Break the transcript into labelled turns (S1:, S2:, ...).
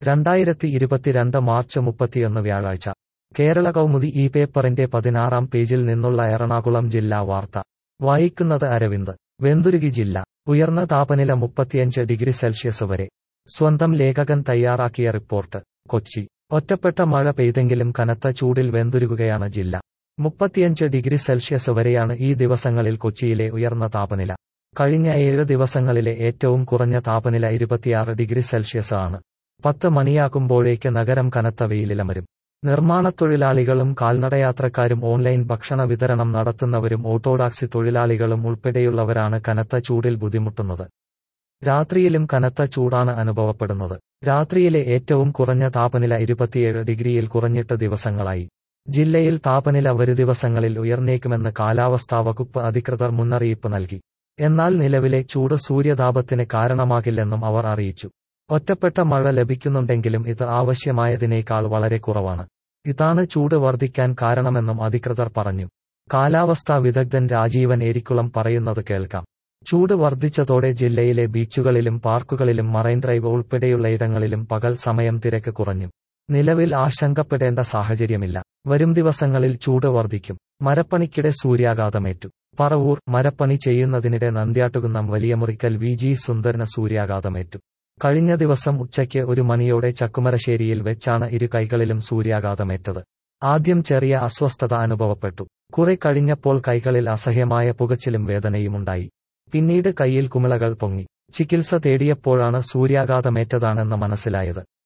S1: രണ്ടായിരത്തി ഇരുപത്തിരണ്ട് മാർച്ച് മുപ്പത്തിയൊന്ന് വ്യാഴാഴ്ച കേരള കൗമുദി ഈ പേപ്പറിന്റെ പതിനാറാം പേജിൽ നിന്നുള്ള എറണാകുളം ജില്ലാ വാർത്ത വായിക്കുന്നത് അരവിന്ദ് വെന്തുരുകി ജില്ല ഉയർന്ന താപനില മുപ്പത്തിയഞ്ച് ഡിഗ്രി സെൽഷ്യസ് വരെ സ്വന്തം ലേഖകൻ തയ്യാറാക്കിയ റിപ്പോർട്ട് കൊച്ചി ഒറ്റപ്പെട്ട മഴ പെയ്തെങ്കിലും കനത്ത ചൂടിൽ വെന്തുരുകുകയാണ് ജില്ല മുപ്പത്തിയഞ്ച് ഡിഗ്രി സെൽഷ്യസ് വരെയാണ് ഈ ദിവസങ്ങളിൽ കൊച്ചിയിലെ ഉയർന്ന താപനില കഴിഞ്ഞ ഏഴ് ദിവസങ്ങളിലെ ഏറ്റവും കുറഞ്ഞ താപനില ഇരുപത്തിയാറ് ഡിഗ്രി സെൽഷ്യസ് ആണ് പത്ത് മണിയാകുമ്പോഴേക്ക് നഗരം കനത്ത വെയിലിലമരും നിർമ്മാണത്തൊഴിലാളികളും കാൽനടയാത്രക്കാരും ഓൺലൈൻ ഭക്ഷണ വിതരണം നടത്തുന്നവരും ഓട്ടോടാക്സി തൊഴിലാളികളും ഉൾപ്പെടെയുള്ളവരാണ് കനത്ത ചൂടിൽ ബുദ്ധിമുട്ടുന്നത് രാത്രിയിലും കനത്ത ചൂടാണ് അനുഭവപ്പെടുന്നത് രാത്രിയിലെ ഏറ്റവും കുറഞ്ഞ താപനില ഇരുപത്തിയേഴ് ഡിഗ്രിയിൽ കുറഞ്ഞിട്ട് ദിവസങ്ങളായി ജില്ലയിൽ താപനില വരും ദിവസങ്ങളിൽ ഉയർന്നേക്കുമെന്ന് കാലാവസ്ഥാ വകുപ്പ് അധികൃതർ മുന്നറിയിപ്പ് നൽകി എന്നാൽ നിലവിലെ ചൂട് സൂര്യതാപത്തിന് കാരണമാകില്ലെന്നും അവർ അറിയിച്ചു ഒറ്റപ്പെട്ട മഴ ലഭിക്കുന്നുണ്ടെങ്കിലും ഇത് ആവശ്യമായതിനേക്കാൾ വളരെ കുറവാണ് ഇതാണ് ചൂട് വർദ്ധിക്കാൻ കാരണമെന്നും അധികൃതർ പറഞ്ഞു കാലാവസ്ഥാ വിദഗ്ധൻ രാജീവൻ എരിക്കുളം പറയുന്നത് കേൾക്കാം ചൂട് വർദ്ധിച്ചതോടെ ജില്ലയിലെ ബീച്ചുകളിലും പാർക്കുകളിലും മറൈൻ ഡ്രൈവ് ഉൾപ്പെടെയുള്ളയിടങ്ങളിലും പകൽ സമയം തിരക്ക് കുറഞ്ഞു നിലവിൽ ആശങ്കപ്പെടേണ്ട സാഹചര്യമില്ല വരും ദിവസങ്ങളിൽ ചൂട് വർദ്ധിക്കും മരപ്പണിക്കിടെ സൂര്യാഘാതമേറ്റു പറവൂർ മരപ്പണി ചെയ്യുന്നതിനിടെ നന്ദ്യാട്ടുകുന്നം വലിയ മുറിക്കൽ വി ജി സുന്ദരന് സൂര്യാഘാതമേറ്റു കഴിഞ്ഞ ദിവസം ഉച്ചയ്ക്ക് ഒരു മണിയോടെ ചക്കുമരശ്ശേരിയിൽ വെച്ചാണ് ഇരു കൈകളിലും സൂര്യാഘാതമേറ്റത് ആദ്യം ചെറിയ അസ്വസ്ഥത അനുഭവപ്പെട്ടു കുറെ കഴിഞ്ഞപ്പോൾ കൈകളിൽ അസഹ്യമായ പുകച്ചിലും വേദനയുമുണ്ടായി പിന്നീട് കൈയിൽ കുമിളകൾ പൊങ്ങി ചികിത്സ തേടിയപ്പോഴാണ് സൂര്യാഘാതമേറ്റതാണെന്ന് മനസ്സിലായത്